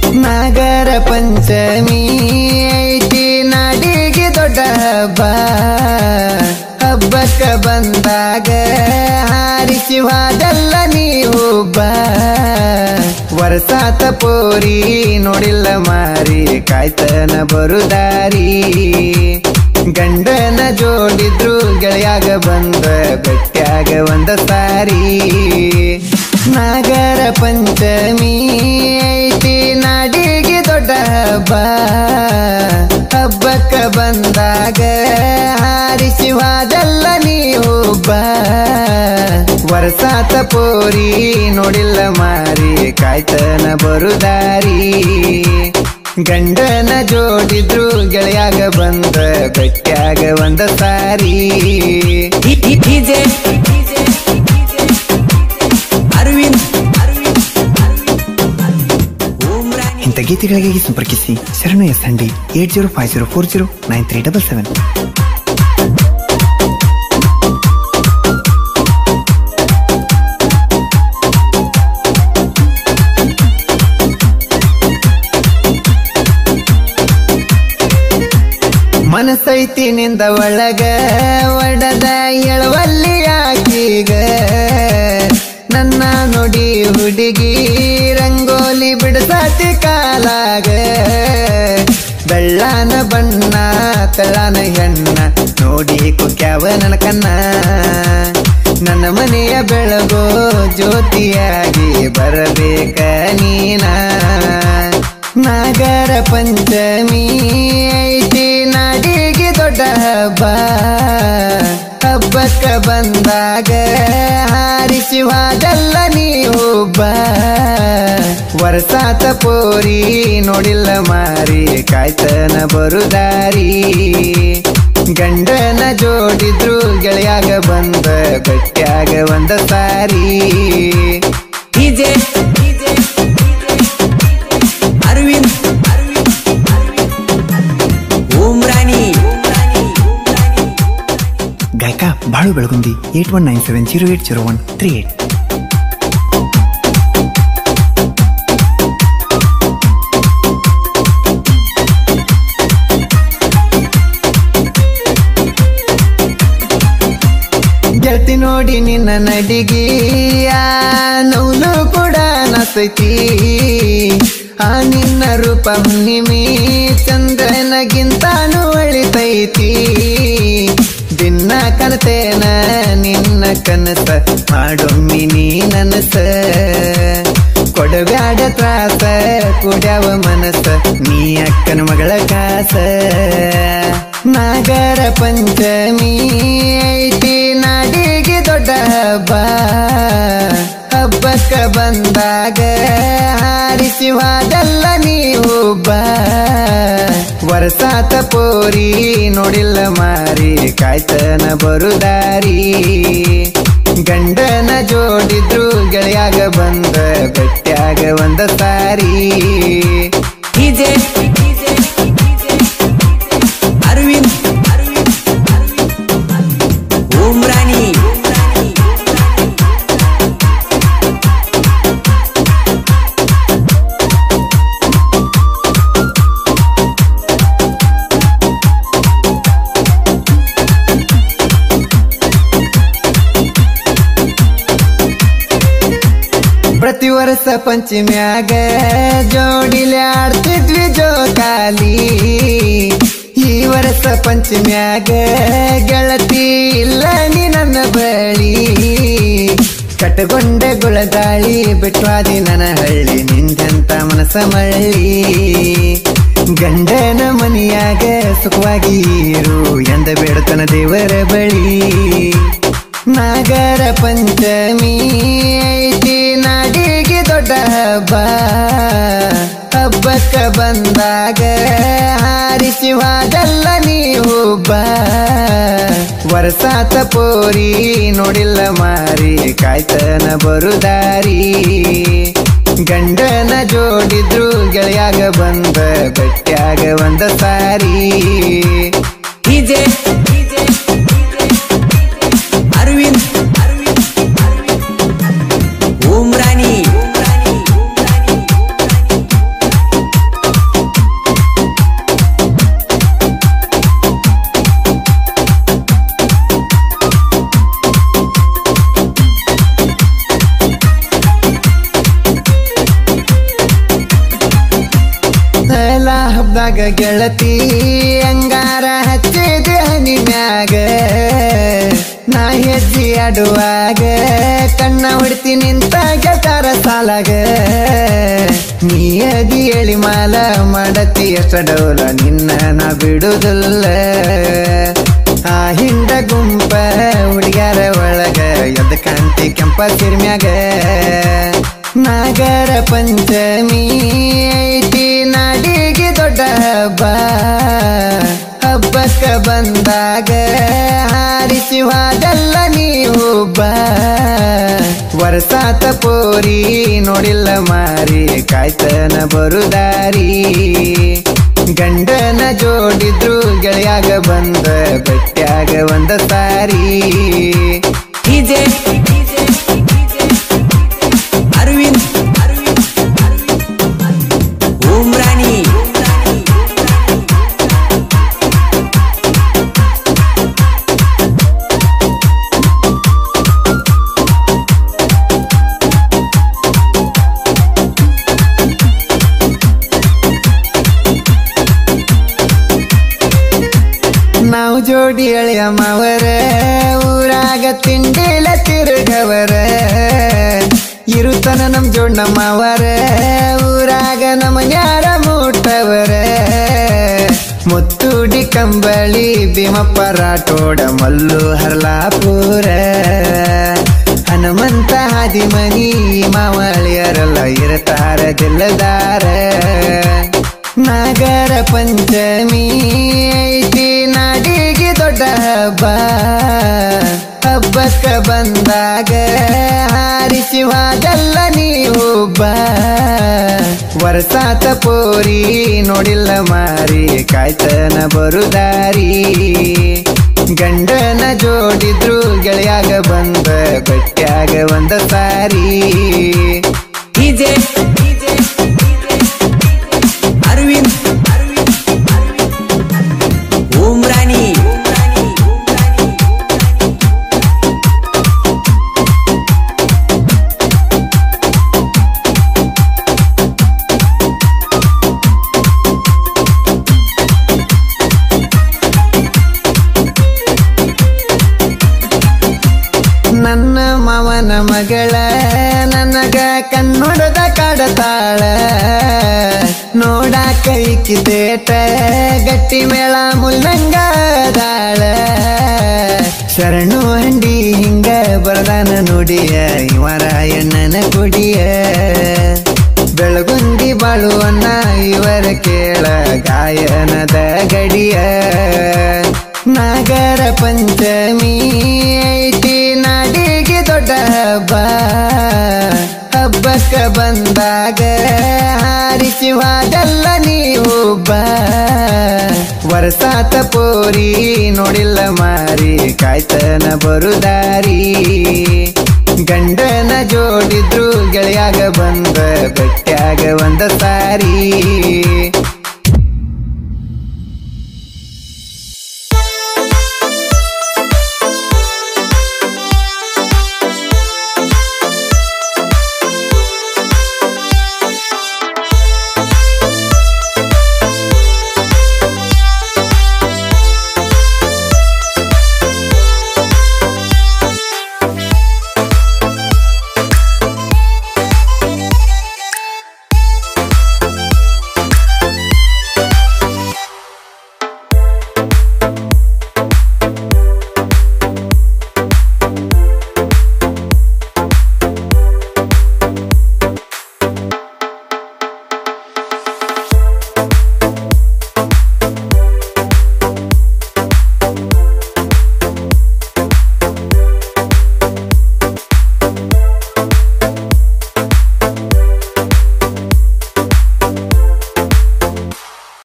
ನಾಗರ ಪಂಚಮಿ ಐತಿ ನಾಡಿಗೆ ದೊಡ್ಡ ಹಬ್ಬ ಹಬ್ಬಕ್ಕ ಬಂದಾಗ ಹಾರಿಸಿ ಹೋದಲ್ಲ ನೀವು ಬಾ ವರ್ಷಾತ ಪೋರಿ ನೋಡಿಲ್ಲ ಮಾರಿ ಕಾಯ್ತನ ಬರುದಾರಿ ಗಂಡನ ಜೋಡಿದ್ರು ಗೆಳೆಯಾಗ ಬಂದ ಬೆಟ್ಟ್ಯಾಗ ಒಂದ ಸಾರಿ ನಾಗರ ಪಂಚಮಿ ಐತಿ ನಾಡಿಗೆ ದೊಡ್ಡ ಹಬ್ಬ ಹಬ್ಬಕ್ಕ ಬಂದಾಗ ಹಾರಿಸಿ ಹೋದಲ್ಲ ನೀವು ಬಾ ವರ್ಷಾತ ಪೋರಿ ನೋಡಿಲ್ಲ ಮಾರಿ ಕಾಯ್ತನ ಬರುದಾರಿ ಗಂಡನ ಜೋಡಿದ್ರು ಗೆಳೆಯಾಗ ಬಂದ ಬೆಟ್ಟ್ಯಾಗ ಒಂದ ಸಾರಿ ಡಿಜೆ ಅರವಿಂದ್ ಓಂ ರಾಣಿ ಇಂಥ ಗೀತೆಗಳಿಗಾಗಿ ಸಂಪರ್ಕಿಸಿ ಶರಣು ಎಸ್ ಹಂಡಿ eight zero five zero four zero nine three double seven ಮನಸೈತಿ ನಿಂದ ಒಳಗ ಒಡದ ಎಳವಲ್ಲಿ ಆಕೀಗ ನನ್ನ ನುಡಿ ಹುಡುಗಿ ರಂಗೋಲಿ ಬಿಡಸಾತಿ ಕಾಲಾಗ ಬೆಳ್ಳಾನ ಬಣ್ಣ ತಳ್ಳಾನ ಹೆಣ್ಣ ನೋಡಿ ಕುಕ್ಯಾವ ನನ್ನ ಕಣ್ಣ ನನ್ನ ಮನೆಯ ಬೆಳಗೋ ಜ್ಯೋತಿಯಾಗಿ ಬರಬೇಕ ನೀನ ನಾಗರ ಪಂಚಮಿ ಐತಿ ನಾಡಿಗೆ ದೊಡ್ಡ ಹಬ್ಬ ಹಬ್ಬಕ್ಕ ಬಂದಾಗ ಹಾರಿಸಿ ಹೋದಲ್ಲ ನೀವು ಬಾ ವರ್ಷಾತ ಪೋರಿ ನೋಡಿಲ್ಲ ಮಾರಿ ಕಾಯ್ತನ ಬರುದಾರಿ ಗಂಡನ ಜೋಡಿದ್ರು ಗೆಳೆಯಾಗ ಬಂದ ಬೆಟ್ಟ್ಯಾಗ ಒಂದ ಸಾರಿ ಡಿಜೆ ಅರವಿಂದ್ ಓಂ ರಾಣಿ ಗಾಯಕ Balu Belagundi eight one nine seven zero eight zero one three eight ಗೆಳತಿ ನೋಡಿ ನಿನ್ನ ನಡಿಗಿ ಆ ನೌಲು ಕೂಡ ನಸೈತಿ ಆ ನಿನ್ನ ರೂಪ ಹುಣ್ಣಿಮೆ ಚಂದ್ರನಗಿಂತಾನು ಅಳಿತೈತಿ ದಿನ ಕನತೇನ ನಿನ್ನ ಕನಸ ಮಾಡೊಮ್ಮಿ ನೀ ನನಸ ಕೊಡಬ್ಯಾಡ ತ್ರಾಸ ಕುಡ್ಯಾವ ಮನಸ್ಸ ನೀ ಅಕ್ಕನ ಮಗಳ ಕಾಸ ನಾಗರ ಪಂಚಮಿ ಐತಿ ನಾಡಿಗೆ ದೊಡ್ಡ ಹಬ್ಬ ಹಬ್ಬಕ್ಕ ಬಂದಾಗ ಹಾರಿಸಿ ಹೋದಲ್ಲ ನೀವು ಬಾ ವರ್ಷಾತ ಪೋರಿ ನೋಡಿಲ್ಲ ಮಾರಿ ಕಾಯ್ತನ ಬರುದಾರಿ ಗಂಡನ ಜೋಡಿದ್ರು ಗೆಳೆಯಾಗ ಬಂದ ಬೆಟ್ಟ್ಯಾಗ ಒಂದ ಸಾರಿ ಡಿಜೆ ಅರವಿಂದ್ ಓಂ ರಾಣಿ ಪ್ರತಿ ವರ್ಷ ಪಂಚಮ್ಯಾಗ ಜೋಡಿಲೆ ಆಡ್ತಿದ್ವಿ ಜೋಕಾಲಿ ಈ ವರ್ಷ ಪಂಚಮ್ಯಾಗ ಗೆಳತಿ ಇಲ್ಲ ನೀ ನನ್ನ ಬಳಿ ಕಟ್ಟಗೊಂಡೆ ಗುಳಗಾಳಿ ಬಿಟ್ವಾದಿ ನನ್ನ ಹಳ್ಳಿ ನಿಂದಂತ ಮನಸ ಮಳ್ಳಿ ಗಂಡನ ಮನಿಯಾಗ ಸುಖವಾಗಿ ಇರು ಎಂದ ಬೇಡತನ ದೇವರ ಬಳಿ ನಾಗರ ಪಂಚಮಿ ಐತಿ ನಾಡಿಗೆ ದೊಡ್ಡ ಹಬ್ಬ ಹಬ್ಬಕ್ಕ ಬಂದಾಗ ಹಾರಿಸಿ ಹೋದಲ್ಲ ನೀವು ಬಾ ವರ್ಷಾತ ಪೋರಿ ನೋಡಿಲ್ಲ ಮಾರಿ ಕಾಯ್ತನ ಬರುದಾರಿ ಗಂಡನ ಜೋಡಿದ್ರು ಗೆಳೆಯಾಗ ಬಂದ ಬೆಟ್ಟ್ಯಾಗ ಒಂದ ಸಾರಿ ಡಿಜೆ ಅರವಿಂದ್ ಓಂ ರಾಣಿ ಹಬ್ಬದಾಗ ಗೆಳತಿ ಅಂಗಾರ ಹಚ್ಚಿದೆ ಹನಿ ಮ್ಯಾಗ ನಾ ಹೆಜ್ಜೆ ಆಡುವಾಗ ಕಣ್ಣ ಹೊಡ್ತಿ ನಿಂತ ಗೆಳತಾರ ಸಾಲಾಗ ನೀ ಅದಿ ಎಳಿ ಮಾಲ ಮಾಡತಿ ಎಷ್ಟ ಡೌಲ ನಿನ್ನ ನಾ ಬಿಡುದಿಲ್ಲ ಆ ಹಿಂಡ ಗುಂಪ ಹುಡುಗ್ಯಾರ ಒಳಗ ಎದ್ದ ಕಾಂತಿ ಕೆಂಪ ತಿರ್ಮ್ಯಾಗ ನಾಗರ ಪಂಚಮಿ ಐತಿ ನಾಡಿಗೆ ದೊಡ್ಡ ಹಬ್ಬ ಹಬ್ಬಕ್ಕ ಬಂದಾಗ ಹಾರಿಸಿ ಹೋದಲ್ಲ ನೀವು ಬಾ ವರ್ಷಾತ ಪೋರಿ ನೋಡಿಲ್ಲ ಮಾರಿ ಕಾಯ್ತನ ಬರುದಾರಿ ಗಂಡನ ಜೋಡಿದ್ರು ಗೆಳೆಯಾಗ ಬಂದ ಬೆಟ್ಟ್ಯಾಗ ಒಂದ ಸಾರಿ ಡಿಜೆ ಅರವಿಂದ್ ಉಮ್ರಾಣಿ ನಾವು ಜೋಡಿ ಎಳೆಯ ಮಾವರ ಊರಾಗ ತಿಂಡಿಲ ತಿರುಗವರ ಇರುತನ ನಮ್ ಜೋಡ್ ನಮ್ಮವರ ಊರಾಗ ನಮ್ಮ ನ್ಯಾರ ಮುಟ್ಟವರ ಮುತ್ತುಡಿ ಕಂಬಳಿ ಭೀಮಪ್ಪ ರಾಠೋಡ ಮಲ್ಲು ಹರ್ಲಾಪುರ ಹನುಮಂತ ಹಾದಿಮನಿ ಮಾವಳಿಯರಲ್ಲ ಇರತಾರ ಗೆಲ್ಲದಾರ ನಾಗರ ಪಂಚಮಿ ಐತಿ ನಾಡಿಗೆ ದೊಡ್ಡ ಹಬ್ಬ ಹಬ್ಬಕ್ಕ ಬಂದಾಗ ಹಾರಿಸಿ ಹೋದಲ್ಲ ನೀವು ಬಾ ವರ್ಷಾತ ಪೋರಿ ನೋಡಿಲ್ಲ ಮಾರಿ ಕಾಯ್ತನ ಬರುದಾರಿ ಗಂಡನ ಜೋಡಿದ್ರು ಗೆಳೆಯಾಗ ಬಂದ ಬೆಟ್ಟ್ಯಾಗ ಒಂದ ಸಾರಿ ಡಿಜೆ ಅರವಿಂದ್ ಉಮ್ರಾಣಿ ನನ್ನ ಮಾವನ ಮಗಳ ನನಗ ಕನ್ನಡದ ಕಾಡತಾಳ ನೋಡಾಕ ಇಕ್ಕಿದೇಟ ಗಟ್ಟಿ ಮೇಳ ಮುಲ್ಲಂಗದಾಳ ಶರಣು ಹಂಡಿ ಹಿಂಗ ಬರದಾನ ನುಡಿಯ ಇವರಾಯಣ್ಣನ ಕುಡಿಯ ಬೆಳಗುಂದಿ ಬಾಳುವನ್ನ ಇವರ ಕೇಳ ಗಾಯನದ ಗಡಿಯ ನಾಗರ ಪಂಚಮಿ ಐತಿ ನಾಡಿಗೆ ದೊಡ್ಡ ಹಬ್ಬ ಹಬ್ಬಕ್ಕ ಬಂದಾಗ ಹಾರಿಸಿ ಹೋದಲ್ಲ ನೀವು ಬಾ ವರ್ಷಾತ ಪೋರಿ ನೋಡಿಲ್ಲ ಮಾರಿ ಕಾಯ್ತನ ಬರುದಾರಿ ಗಂಡನ ಜೋಡಿದ್ರು ಗೆಳೆಯಾಗ ಬಂದ ಬೆಟ್ಟ್ಯಾಗ ಒಂದ ಸಾರಿ